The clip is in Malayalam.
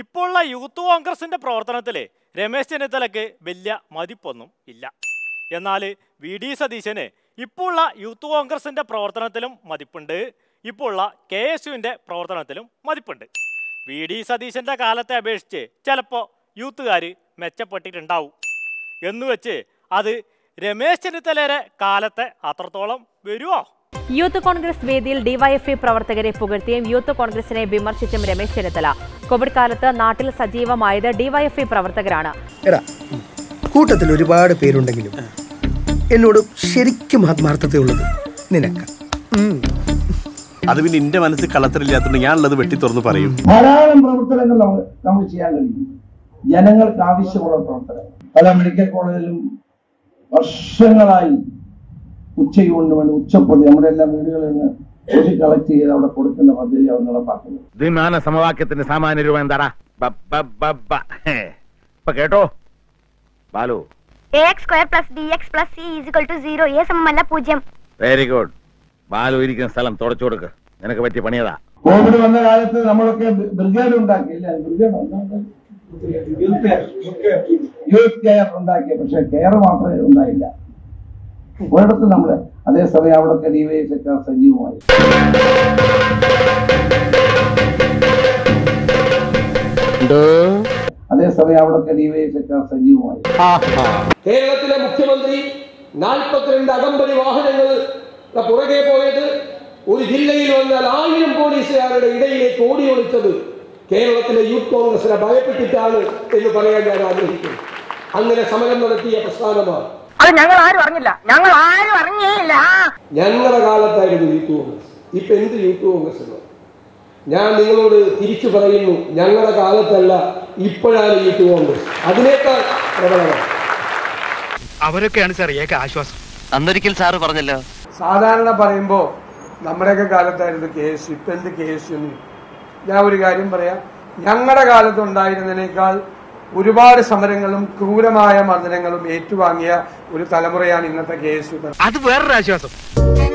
ഇപ്പോഴുള്ള യൂത്ത് കോൺഗ്രസിന്റെ പ്രവർത്തനത്തിൽ രമേശ് ചെന്നിത്തലക്ക് വലിയ മതിപ്പൊന്നും ഇല്ല എന്നാൽ വി ഡി സതീശന് ഇപ്പോഴുള്ള യൂത്ത് കോൺഗ്രസിന്റെ പ്രവർത്തനത്തിലും മതിപ്പുണ്ട് ഇപ്പോഴുള്ള കെ എസ് യുവിൻ്റെ പ്രവർത്തനത്തിലും മതിപ്പുണ്ട് വി ഡി സതീശന്റെ കാലത്തെ അപേക്ഷിച്ച് ചിലപ്പോൾ യൂത്തുകാർ മെച്ചപ്പെട്ടിട്ടുണ്ടാവും എന്ന് വെച്ച് അത് രമേശ് ചെന്നിത്തലയുടെ കാലത്തെ അത്രത്തോളം വരുമോ യൂത്ത് കോൺഗ്രസ് വേദിയിൽ ഡിവൈഎഫ്ഐ പ്രവർത്തകരെ പുകഴ്ത്തിയും യൂത്ത് കോൺഗ്രസിനെ വിമർശിച്ചും രമേശ് ചെന്നിത്തല കോവിഡ് കാലത്ത് നാട്ടിൽ സജീവമായത് ഡിവൈഎഫ്ഐ പ്രവർത്തകരാണ് എടാ കൂട്ടത്തിൽ ഒരുപാട് പേരുണ്ടെങ്കിലും എന്നോട് ശരിക്കും ആത്മാർത്ഥതയുള്ളത് നിനക്ക അത് പിന്നെ എന്റെ മനസ്സിൽ കളത്തിലില്ലാത്തതുകൊണ്ട് ഞാനുള്ളത് വെട്ടി തുറന്ന് പറയും ധാരാളം പ്രവർത്തനങ്ങൾ നമ്മൾ നമുക്ക് ചെയ്യാൻ കഴിയും ജനങ്ങൾക്ക് ആവശ്യമുള്ള പ്രവർത്തനങ്ങൾ പല മെഡിക്കൽ കോളേജിലും വർഷങ്ങളായി ഉച്ചയൂണിന് വേണ്ടി ഉച്ചപ്പൊതി നമ്മുടെ എല്ലാ വീടുകളിൽ നിന്ന് കൃഷി കളക്ട് ചെയ്ത് അവിടെ കൊടുക്കുന്ന പദ്ധതി അവർ നടപ്പാക്കുന്നത് ദ്വിമാന സമവാക്യത്തിന്റെ സാമാന്യ രൂപം എന്താടാ ബ- ബ- ബ- ബ. ഹേ. ഇപ്പൊ കേട്ടോ Balu A X square plus B X plus C is equal to zero A സമമല്ല പൂജ്യം വെരി ഗുഡ് ബാലു ഇരിക്കുന്ന സ്ഥലം തുടച്ചു കൊടുക്ക് നിനക്ക് പറ്റിയ പണിയതാ കോവിഡ് വന്ന കാലത്ത് നമ്മളൊക്കെ ബ്രിഗേഡ് ഉണ്ടാക്കി ഇല്ല ബ്രിഗേഡ് യൂത്ത് കെയർ ഉണ്ടാക്കി പക്ഷെ കെയർ മാത്രമേ ഉണ്ടായില്ല ഒരിടത്ത് നമ്മള് അതേസമയം അവിടെയൊക്കെ ഡിവൈഎസ്ഒക്കെ സജീവമായി അതേസമയം അവിടെയൊക്കെ ഡിവൈഎസ്ഒക്കെ സജീവമായി കേരളത്തിലെ മുഖ്യമന്ത്രി നാൽപ്പത്തിരണ്ട് അകമ്പടി വാഹനങ്ങൾ പുറകെ പോയത് ഒരു ജില്ലയിൽ വന്നാൽ ആയിരം പോലീസുകാരുടെ ഇടയിലേക്ക് ഓടി ഒളിച്ചത് കേരളത്തിലെ യൂത്ത് കോൺഗ്രസിനെ ഭയപ്പെട്ടിട്ടാണ് എന്ന് പറയാൻ ഞാൻ ആഗ്രഹിക്കുന്നു അങ്ങനെ സമരം നടത്തിയ പ്രസ്ഥാനമാണ് അത് ഞങ്ങൾ ആരും അറിഞ്ഞില്ല ഞങ്ങൾ ആരും അറിഞ്ഞേയില്ല ഞങ്ങളുടെ കാലത്തായിരുന്നു യൂത്ത് കോൺഗ്രസ് ഇപ്പൊ എന്ത് യൂത്ത് കോൺഗ്രസ് എന്ന് ഞാൻ നിങ്ങളോട് തിരിച്ചു പറയുന്നു ഞങ്ങളുടെ കാലത്തല്ല ഇപ്പോഴാണ് യൂത്ത് കോൺഗ്രസ് അതിനേക്കാൾ പ്രബലമാണ് അവരൊക്കെയാണ് സാർ ഏക ആശ്വാസം അന്നൊരിക്കൽ സാറ് പറഞ്ഞല്ലോ സാധാരണ പറയുമ്പോ നമ്മുടെയൊക്കെ കാലത്തായിരുന്നു കെ എസ് ഇപ്പൊ എന്ത് കെ എസ് ഞാൻ ഒരു കാര്യം പറയാം ഞങ്ങളുടെ കാലത്ത് ഉണ്ടായിരുന്നതിനേക്കാൾ ഒരുപാട് സമരങ്ങളും ക്രൂരമായ മർദ്ദനങ്ങളും ഏറ്റുവാങ്ങിയ ഒരു തലമുറയാണ് ഇന്നത്തെ കെ എസ് അത് വേറൊരു ആശ്വാസം